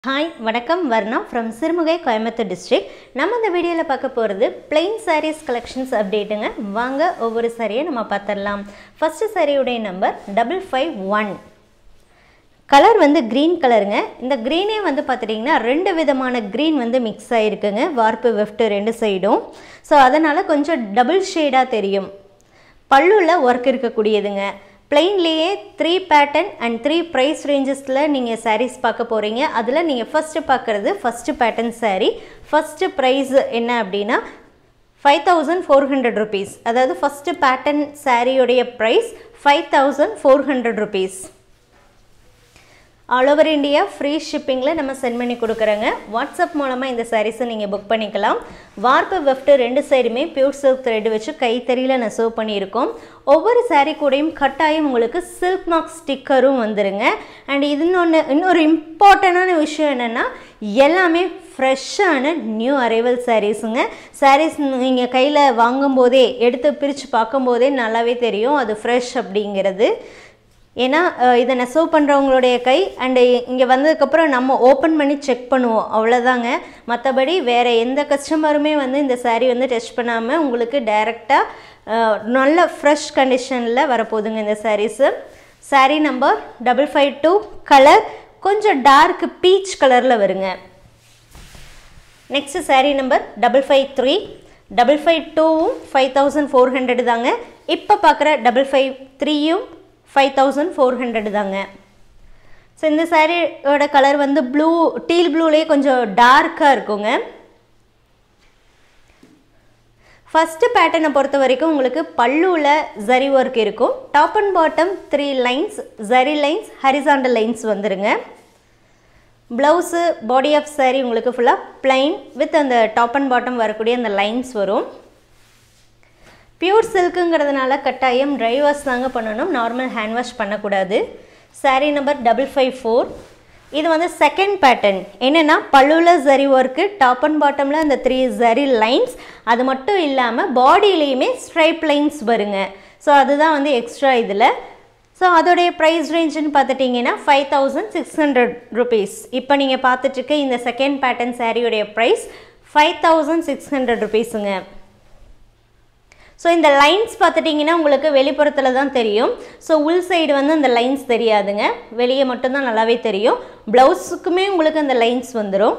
hi வணக்கம் Varna from Sirumugai Coimbatore district நம்ம இந்த வீடியோவில் பார்க்க போகிறது plain sarees கலெக்ஷன்ஸ் அப்டேட்டுங்க வாங்க ஒவ்வொரு சாரியை நம்ம பார்த்துடலாம் ஃபஸ்ட்டு சாரியுடைய number double five one colour வந்து க்ரீன் கலருங்க இந்த க்ரீனே வந்து பார்த்துட்டிங்கன்னா ரெண்டு விதமான க்ரீன் வந்து மிக்ஸ் ஆகிருக்குங்க வார்ப்பு வெஃப்ட் ரெண்டு சைடும் ஸோ அதனால் கொஞ்சம் டபுள் ஷேடாக தெரியும் பல்லுல ஒர்க் இருக்கக்கூடியதுங்க பிளெயின்லேயே three pattern and three price ரேஞ்சஸில் நீங்கள் sarees பார்க்க போகிறீங்க அதில் நீங்கள் ஃபஸ்ட்டு பார்க்குறது first pattern saree first price என்ன அப்படின்னா five thousand four hundred rupees அதாவது ஃபஸ்ட்டு பேட்டர்ன் சாரியோடைய price five thousand four hundred rupees all over India free ஷிப்பிங்கில் நம்ம சென்ட் பண்ணி கொடுக்குறோங்க வாட்ஸ்அப் மூலமாக இந்த சாரீஸை நீங்கள் புக் பண்ணிக்கலாம் வார்ப்பு வெஃப்ட் ரெண்டு சைடுமே பியூர் சில்க் த்ரெட் வச்சு கைத்தறியில் நான் சர்வ் பண்ணியிருக்கோம் ஒவ்வொரு saree கூடயும் கட்டாயம் உங்களுக்கு சில்க் மார்க் ஸ்டிக்கரும் வந்துருங்க அண்ட் இன்னொன்று இன்னொரு இம்பார்ட்டண்டான விஷயம் என்னென்னா எல்லாமே ஃப்ரெஷ்ஷான நியூ அரைவல் சாரீஸுங்க சாரீஸ் நீங்கள் கையில் வாங்கும்போதே எடுத்து பிரித்து பார்க்கும்போதே நல்லாவே தெரியும் அது ஃப்ரெஷ் அப்படிங்கிறது ஏன்னா அஹ், இதை நெசவு பண்ணுறவங்களுடைய கை அண்டு இங்கே வந்ததுக்கப்புறம் நம்ம ஓப்பன் பண்ணி செக் பண்ணுவோம் அவ்வளோதாங்க மற்றபடி வேறு எந்த கஸ்டமருமே வந்து இந்த saree வந்து டெஸ்ட் பண்ணாமல் உங்களுக்கு டைரெக்டாக நல்ல ஃப்ரெஷ் கண்டிஷனில் வரப்போகுதுங்க இந்த sarees saree number double five two colour கொஞ்சம் டார்க் பீச் கலரில் வருங்க next saree number double five three double five டூவும் ஃபைவ் தௌசண்ட் ஃபோர் ஹண்ட்ரட் தாங்க இப்போ பார்க்குற டபுள் ஃபைவ் த்ரீயும் ஃபைவ் தௌசண்ட் ஃபோர் ஹண்ட்ரட் தாங்க ஸோ இந்த சாரியோட கலர் வந்து ப்ளூ டீல் ப்ளூலேயே கொஞ்சம் டார்க்காக இருக்குங்க ஃபஸ்ட்டு பேட்டர்னை பொறுத்த வரைக்கும் உங்களுக்கு பல்லுவில் ஜரி ஒர்க் இருக்கும் top and bottom three lines zari lines horizontal lines வந்துருங்க ப்ளவுஸு பாடி ஆஃப் saree உங்களுக்கு ஃபுல்லாக plain வித் அந்த டாப் அண்ட் பாட்டம் வரக்கூடிய அந்த லைன்ஸ் வரும் பியூர் சில்க்குங்கிறதுனால கட்டாயம் ட்ரை வாஷ் தாங்க பண்ணணும் நார்மல் ஹேண்ட் வாஷ் பண்ணக்கூடாது saree number double five four இது வந்து செகண்ட் பேட்டர்ன் என்னென்னா பல்லுவில் ஜரி ஒர்க்கு டாப் அண்ட் பாட்டமில் அந்த த்ரீ ஜரி லைன்ஸ் அது மட்டும் இல்லாமல் பாடியிலையுமே ஸ்ட்ரைப் லைன்ஸ் வருங்க ஸோ அதுதான் வந்து எக்ஸ்ட்ரா இதில் ஸோ அதோடைய ப்ரைஸ் ரேஞ்சுன்னு பார்த்துட்டிங்கன்னா five thousand six hundred rupees இப்போ நீங்கள் பார்த்துட்ருக்க இந்த செகண்ட் பேட்டர்ன் சாரியோடைய price five thousand six hundred ருபீஸுங்க ஸோ இந்த லைன்ஸ் பார்த்துட்டிங்கன்னா உங்களுக்கு வெளிப்புறத்தில் தான் தெரியும் ஸோ உள் சைடு வந்து அந்த லைன்ஸ் தெரியாதுங்க வெளியே மட்டும்தான் நல்லாவே தெரியும் ப்ளவுஸுக்குமே உங்களுக்கு அந்த லைன்ஸ் வந்துடும்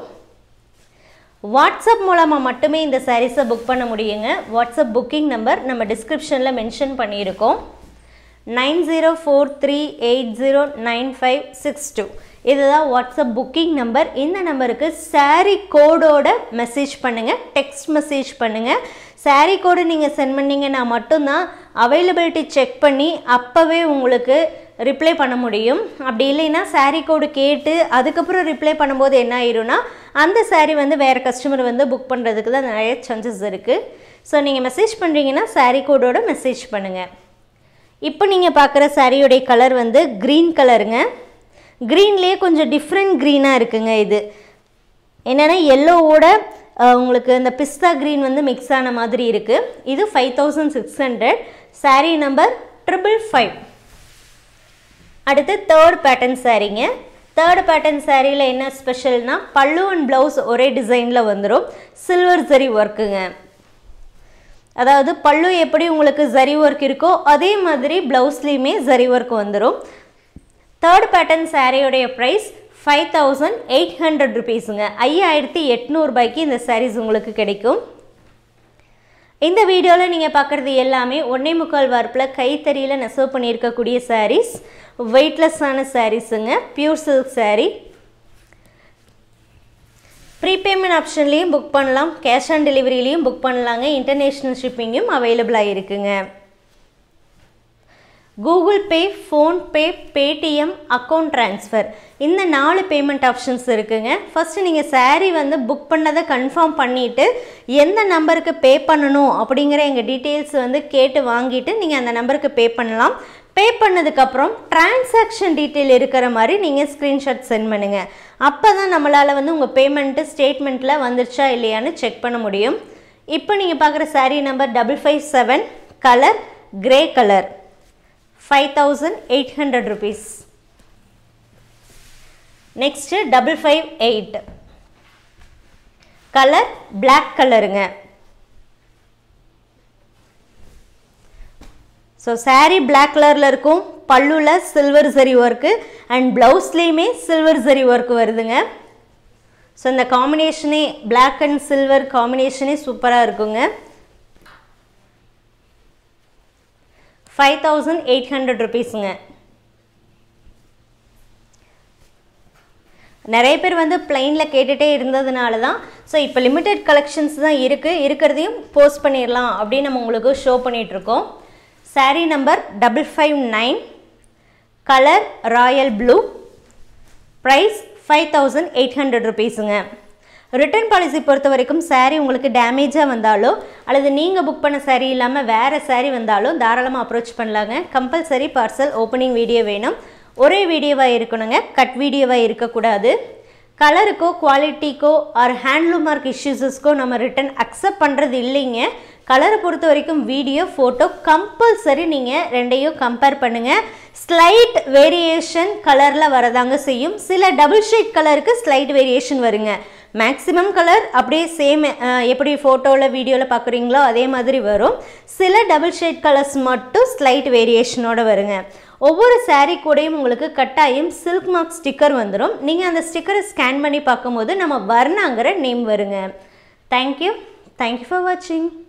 வாட்ஸ்அப் மூலமாக மட்டுமே இந்த சாரீஸை புக் பண்ண முடியுங்க வாட்ஸ்அப் புக்கிங் நம்பர் நம்ம டிஸ்கிரிப்ஷனில் மென்ஷன் பண்ணியிருக்கோம் nine zero four three eight zero nine five six two இதுதான் வாட்ஸ்அப் புக்கிங் நம்பர் இந்த நம்பருக்கு saree கோடோட மெசேஜ் பண்ணுங்கள் டெக்ஸ்ட் மெசேஜ் பண்ணுங்கள் saree கோடு நீங்கள் சென்ட் பண்ணீங்கன்னா மட்டும்தான் அவைலபிலிட்டி செக் பண்ணி அப்போவே உங்களுக்கு ரிப்ளை பண்ண முடியும் அப்படி இல்லைன்னா saree கோடு கேட்டு அதுக்கப்புறம் ரிப்ளை பண்ணும்போது என்ன ஆயிரும்னா அந்த saree வந்து வேறு கஸ்டமர் வந்து புக் பண்ணுறதுக்கு தான் நிறைய சான்சஸ் இருக்குது ஸோ நீங்கள் மெசேஜ் பண்ணுறீங்கன்னா saree கோடோட மெசேஜ் பண்ணுங்கள் இப்போ நீங்கள் பார்க்குற சாரியோடைய கலர் வந்து க்ரீன் கலருங்க க்ரீன்லேயே கொஞ்சம் டிஃப்ரெண்ட் க்ரீனாக இருக்குங்க இது என்னென்னா எல்லோவோட உங்களுக்கு இந்த பிஸ்தா க்ரீன் வந்து மிக்ஸ் ஆன மாதிரி இருக்குது இது five thousand six hundred saree number triple five அடுத்து தேர்ட் பேட்டர்ன் சாரீங்க தேர்ட் பேட்டர்ன் சாரியில் என்ன ஸ்பெஷல்னா பல்லு அண்ட் ப்ளவுஸ் ஒரே டிசைனில் வந்துடும் சில்வர் ஜரி ஒர்க்குங்க அதாவது பல்லு எப்படி உங்களுக்கு ஜரி ஒர்க் இருக்கோ அதே மாதிரி ப்ளவுஸ்லேயுமே ஜரி ஒர்க் வந்துடும் தேர்ட் பேட்டர்ன் சாரியோடைய price five thousand eight hundred ருபீஸுங்க ஐயாயிரத்தி எட்நூறுபாய்க்கு இந்த சாரீஸ் உங்களுக்கு கிடைக்கும் இந்த வீடியோவில் நீங்கள் பார்க்குறது எல்லாமே ஒன்றே முக்கால் வார்ப்பில் கைத்தறியில் நெசவு பண்ணியிருக்கக்கூடிய சாரீஸ் வெயிட்லெஸ்ஸான சாரீஸுங்க பியூர் சில்க் saree ப்ரீபேமெண்ட் ஆப்ஷன்லேயும் புக் பண்ணலாம் கேஷ் ஆன் டெலிவரிலையும் புக் பண்ணலாங்க இன்டர்நேஷ்னல் ஷிப்பிங்கும் அவைலபிளாக இருக்குங்க Google Pay PhonePe Paytm account transfer இந்த நாலு பேமெண்ட் ஆப்ஷன்ஸ் இருக்குங்க ஃபஸ்ட்டு நீங்கள் saree வந்து புக் பண்ணதை கன்ஃபார்ம் பண்ணிவிட்டு எந்த நம்பருக்கு பே பண்ணணும் அப்படிங்கிற எங்கள் டீட்டெயில்ஸ் வந்து கேட்டு வாங்கிட்டு நீங்கள் அந்த நம்பருக்கு பே பண்ணலாம் பே பண்ணதுக்கப்புறம் டிரான்சாக்ஷன் டீட்டெயில் இருக்கிற மாதிரி நீங்கள் ஸ்க்ரீன்ஷாட் சென்ட் பண்ணுங்கள் அப்போ தான் நம்மளால் வந்து உங்கள் பேமெண்ட்டு ஸ்டேட்மெண்ட்டில் வந்துருச்சா இல்லையான்னு செக் பண்ண முடியும் இப்போ நீங்கள் பார்க்குற saree number double five seven colour grey colour five thousand eight hundred rupees next double five eight colour Black கலருங்க ஸோ saree Black கலரில் இருக்கும் பல்லுல சில்வர் சரி ஒர்க்கு அண்ட் ப்ளவுஸ்லேயுமே சில்வர் சரி ஒர்க் வருதுங்க ஸோ இந்த காம்பினேஷனே Black அண்ட் சில்வர் காம்பினேஷனே சூப்பராக இருக்குங்க ஃபைவ் தௌசண்ட் எயிட் ஹண்ட்ரட் ருபீஸுங்க நிறைய பேர் வந்து பிளைனில் கேட்டுகிட்டே இருந்ததுனால தான் ஸோ இப்போ லிமிட்டெட் கலெக்ஷன்ஸ் தான் இருக்குது இருக்கிறதையும் போஸ்ட் பண்ணிடலாம் அப்படின்னு நம்ம உங்களுக்கு ஷோ பண்ணிகிட்ருக்கோம் saree number double five nine colour royal blue price five thousand eight hundred ருபீஸுங்க ரிட்டர்ன் பாலிசி பொறுத்த வரைக்கும் saree உங்களுக்கு டேமேஜாக வந்தாலோ அல்லது நீங்கள் புக் பண்ண saree இல்லாமல் வேறு saree வந்தாலோ தாராளமாக அப்ரோச் பண்ணலாங்க கம்பல்சரி பார்சல் ஓப்பனிங் வீடியோ வேணும் ஒரே வீடியோவாக இருக்கணுங்க கட் வீடியோவாக இருக்கக்கூடாது கலருக்கோ குவாலிட்டிக்கோ ஆர் ஹேண்ட்லூம் மார்க் இஷ்யூஸஸ்க்கோ நம்ம ரிட்டன் அக்செப்ட் பண்ணுறது இல்லைங்க கலரை பொறுத்த வரைக்கும் வீடியோ ஃபோட்டோ கம்பல்சரி நீங்கள் ரெண்டையும் கம்பேர் பண்ணுங்கள் ஸ்லைட் வேரியேஷன் கலரில் வரதாங்க செய்யும் சில டபுள் ஷேட் கலருக்கு ஸ்லைட் வேரியேஷன் வருங்க மேக்ஸிமம் கலர் அப்படியே சேம் எப்படி ஃபோட்டோவில் வீடியோவில் பார்க்குறீங்களோ அதே மாதிரி வரும் சில டபுள் ஷேட் கலர்ஸ் மட்டும் ஸ்லைட் வேரியேஷனோட வருங்க ஒவ்வொரு saree கூடயும் உங்களுக்கு கட்டாயம் சில்க் மார்க் ஸ்டிக்கர் வந்துடும் நீங்கள் அந்த ஸ்டிக்கரை ஸ்கேன் பண்ணி பார்க்கும்போது நம்ம வர்ணாங்கிற நேம் வருங்க தேங்க்யூ தேங்க்யூ ஃபார் வாட்சிங்